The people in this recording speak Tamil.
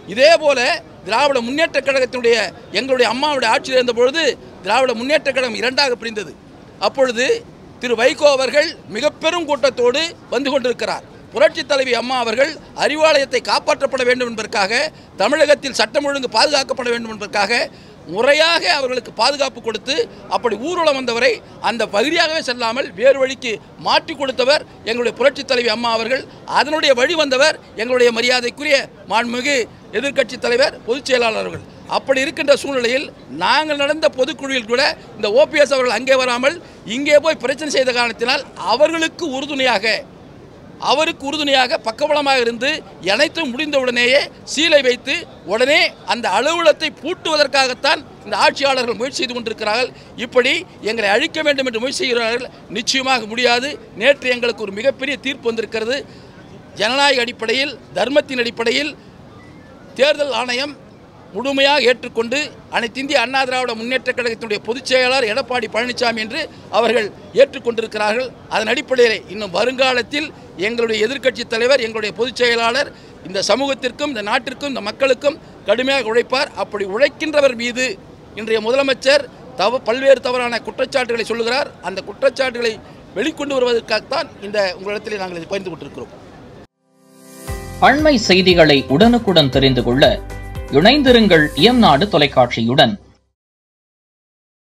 இதே போல திராவிட முன்னேற்ற கழகத்தினுடைய எங்களுடைய அம்மாவுடைய ஆட்சியில் இருந்த பொழுது திராவிட முன்னேற்ற கழகம் இரண்டாக பிரிந்தது அப்பொழுது திரு வைகோ அவர்கள் மிக பெரும் கூட்டத்தோடு வந்து கொண்டிருக்கிறார் புரட்சித் தலைவி அம்மா அவர்கள் அறிவாலயத்தை காப்பாற்றப்பட வேண்டும் என்பதற்காக தமிழகத்தில் சட்டம் ஒழுங்கு பாதுகாக்கப்பட வேண்டும் என்பதற்காக முறையாக அவர்களுக்கு பாதுகாப்பு கொடுத்து அப்படி ஊர்வலம் வந்தவரை அந்த பகுதியாகவே செல்லாமல் வேறு வழிக்கு மாற்றி கொடுத்தவர் எங்களுடைய புரட்சித் தலைவி அம்மா அவர்கள் அதனுடைய வழி வந்தவர் எங்களுடைய மரியாதைக்குரிய மாண்புமிகு எதிர்க்கட்சி தலைவர் பொதுச் செயலாளர் அவர்கள் அப்படி இருக்கின்ற சூழ்நிலையில் நாங்கள் நடந்த பொதுக்குழுவில் கூட இந்த ஓபிஎஸ் அவர்கள் அங்கே வராமல் இங்கே போய் பிரச்சனை செய்த காரணத்தினால் அவர்களுக்கு உறுதுணையாக அவருக்கு உறுதுணையாக பக்கபலமாக இருந்து அனைத்தும் முடிந்தவுடனேயே சீலை வைத்து உடனே அந்த அலுவலகத்தை பூட்டுவதற்காகத்தான் இந்த ஆட்சியாளர்கள் முயற்சி செய்து கொண்டிருக்கிறார்கள் இப்படி எங்களை அழிக்க வேண்டும் என்று முயற்சி செய்கிறார்கள் நிச்சயமாக முடியாது நேற்று எங்களுக்கு ஒரு மிகப்பெரிய தீர்ப்பு வந்திருக்கிறது ஜனநாயக அடிப்படையில் தர்மத்தின் அடிப்படையில் தேர்தல் ஆணையம் முழுமையாக ஏற்றுக்கொண்டு அனைத்து இந்திய அண்ணா திராவிட முன்னேற்ற கழகத்தினுடைய பொதுச் செயலாளர் எடப்பாடி பழனிசாமி என்று அவர்கள் ஏற்றுக்கொண்டிருக்கிறார்கள் அதன் அடிப்படையில் இன்னும் வருங்காலத்தில் எங்களுடைய எதிர்க்கட்சி தலைவர் எங்களுடைய பொதுச் செயலாளர் இந்த சமூகத்திற்கும் இந்த நாட்டிற்கும் இந்த மக்களுக்கும் கடுமையாக உழைப்பார் அப்படி உழைக்கின்றவர் மீது இன்றைய முதலமைச்சர் தவ பல்வேறு தவறான குற்றச்சாட்டுகளை சொல்லுகிறார் அந்த குற்றச்சாட்டுகளை வெளிக்கொண்டு வருவதற்காகத்தான் இந்த உங்களிடத்தில் நாங்கள் இதை பகிர்ந்து கொண்டிருக்கிறோம் அண்மை செய்திகளை உடனுக்குடன் தெரிந்து கொள்ள இணைந்திருங்கள் இயம்நாடு தொலைக்காட்சியுடன்